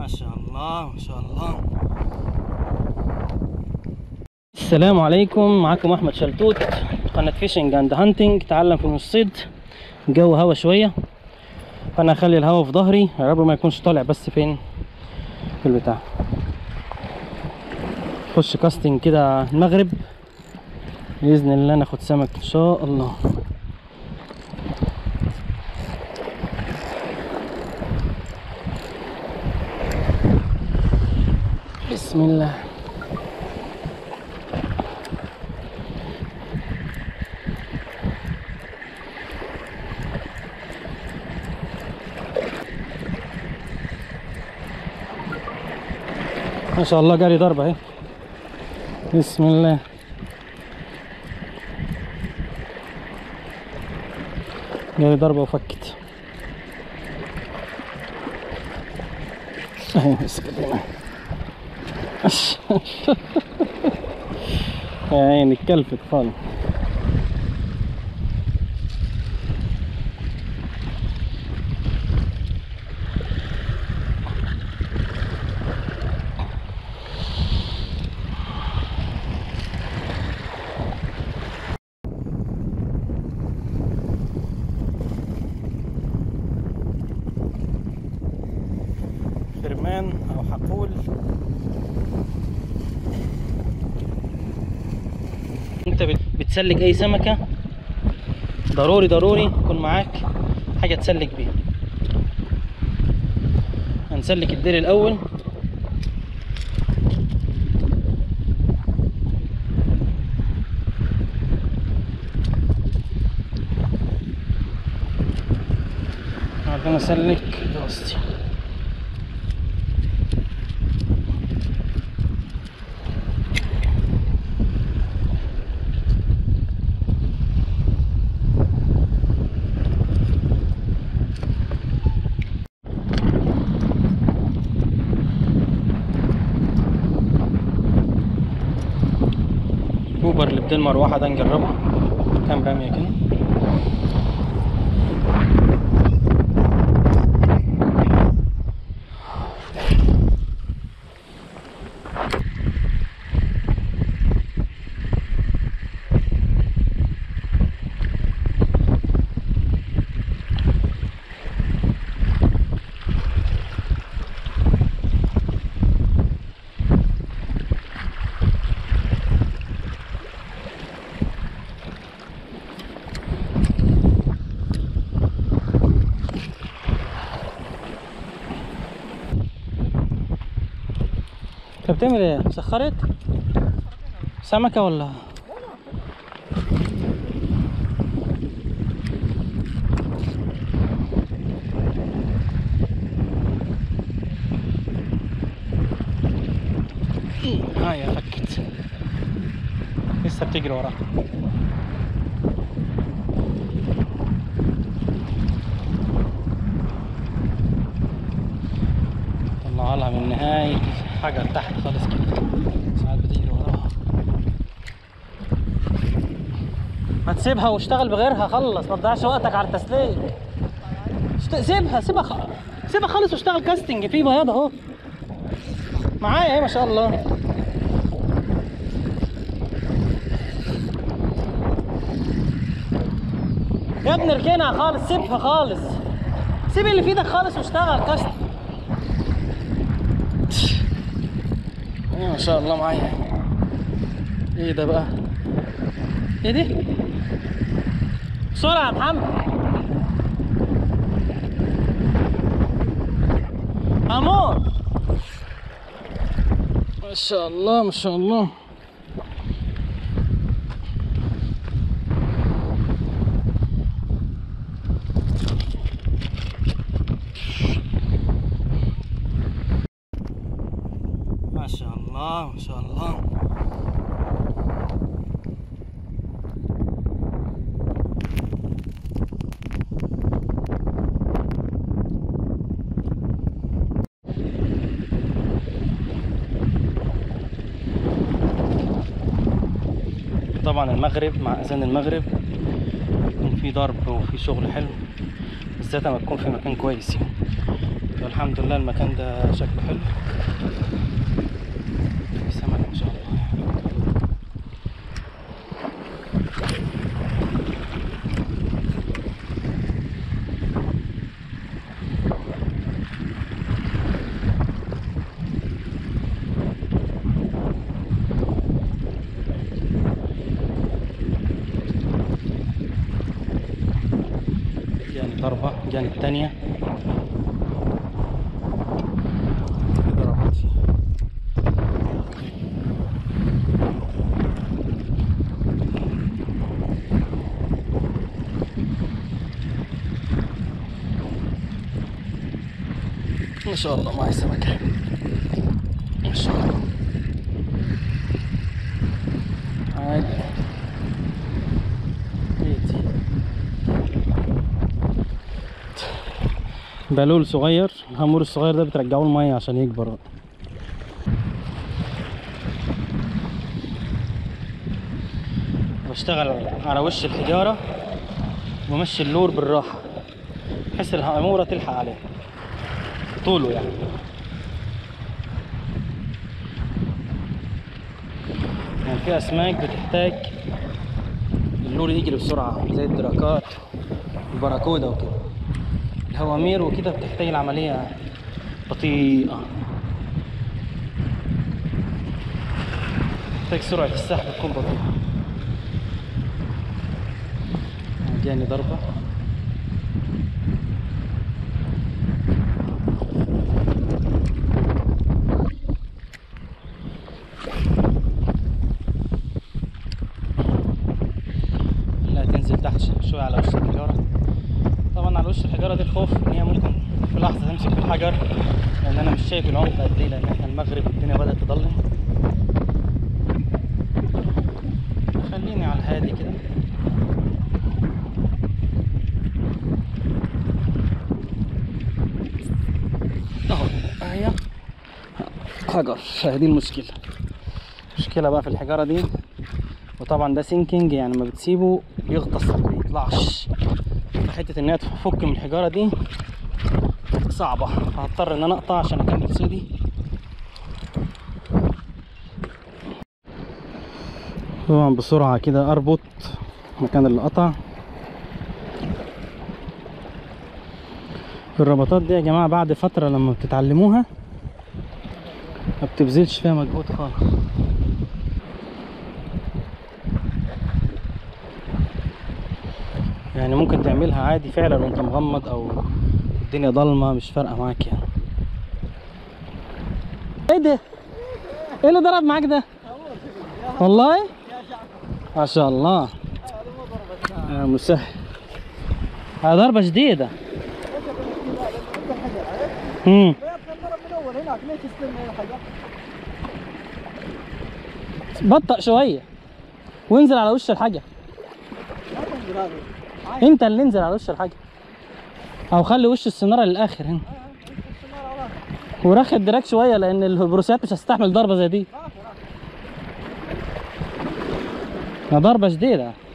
ما شاء الله ما شاء الله السلام عليكم معكم احمد شلتوت قناة فيشنج اند هانتنج تعلم في الصيد الجو هوا شوية فانا هخلي الهوا في ظهري يا رب ما يكونش طالع بس فين في البتاع خش كاستنج كده المغرب باذن الله ناخد سمك ان شاء الله بسم الله ما شاء الله جاري ضربة اهي بسم الله جاري ضربة وفكت اهي مسكت هنا يا عيني اتكلفت خالص فرمان او حقول انت بت- بتسلك اي سمكة ضروري ضروري يكون معاك حاجة تسلك بيها هنسلك الديل الاول بعدين اسلك دراستي اوبر اللي بدل مروحه ده نجربه كام رميه كده انت بتعمل ايه سخرت سمكه ولا هاي فكت لسه بتجري وراها طلعها لها من نهاية حجر تحت خالص كده ساعات بتجري وراها ما تسيبها واشتغل بغيرها خلص ما تضيعش وقتك على التسليك اشت- سيبها سيبها خ... سيبها خالص واشتغل كاستنج في بياض اهو معايا اهي ما شاء الله يا ابني اركنها خالص سيبها خالص سيب اللي في ايدك خالص واشتغل كاستنج ايه ما شاء الله معايا ايه ده بقى ايه دي بسرعة يا محمد امور ما شاء الله ما شاء الله ما شاء الله ما شاء الله طبعا المغرب مع اذان المغرب يكون في ضرب وفي شغل حلو بالذات لما تكون في مكان كويس يعني والحمد لله المكان ده شكله حلو في سمك ما شاء الله جاني ضربة جاني الثانية في ضربات فيه ما شاء الله معي سمكة ما شاء الله عادي ايدي بلول صغير الهامور الصغير ده بترجعوه المية عشان يكبر بشتغل على وش الحجارة ومشي اللور بالراحة بحيث الهامورة تلحق عليه طوله يعني يعني في أسماك بتحتاج اللور يجري بسرعة زي الدراكات البراكودا وكده الهوامير وكده بتحتاج العملية بطيئة تحتاج سرعة السحب تكون بطيئة جاني ضربة لا تنزل تحت شوية على وش الحجارة طبعا على وش الحجارة دي الخوف ان هي ممكن في لحظة تمسك في الحجر لان انا مش شايف العمق قد ايه لان احنا المغرب الدنيا بدأت تضلم خليني على الهادي كده اهو اهي حجر دي المشكلة المشكلة بقى في الحجارة دي وطبعا ده سينكينج يعني ما بتسيبه يغطس ما بيطلعش فحتة ان هي تفك من الحجارة دي صعبة فهضطر ان انا اقطع عشان اكمل صيدي طبعا بسرعة كده اربط مكان اللي قطع الربطات دي يا جماعة بعد فترة لما بتتعلموها ما بتبذلش فيها مجهود خالص يعني ممكن تعملها عادي فعلا وانت مغمض او الدنيا ضلمه مش فارقه معاك يعني ايه ده ايه اللي ضرب معاك ده والله ما شاء الله يا مسهل هذه ضربه شديده امم من اول هناك ليش تستنى الحجر؟ بطأ شويه وانزل على وش الحاجه ما تنزل هذا انت اللي انزل على وش الحاجه او خلي وش السناره للاخر هنا ورخي الدراك شويه لان البروسيات مش هتستحمل ضربه زي دي ده ضربه شديده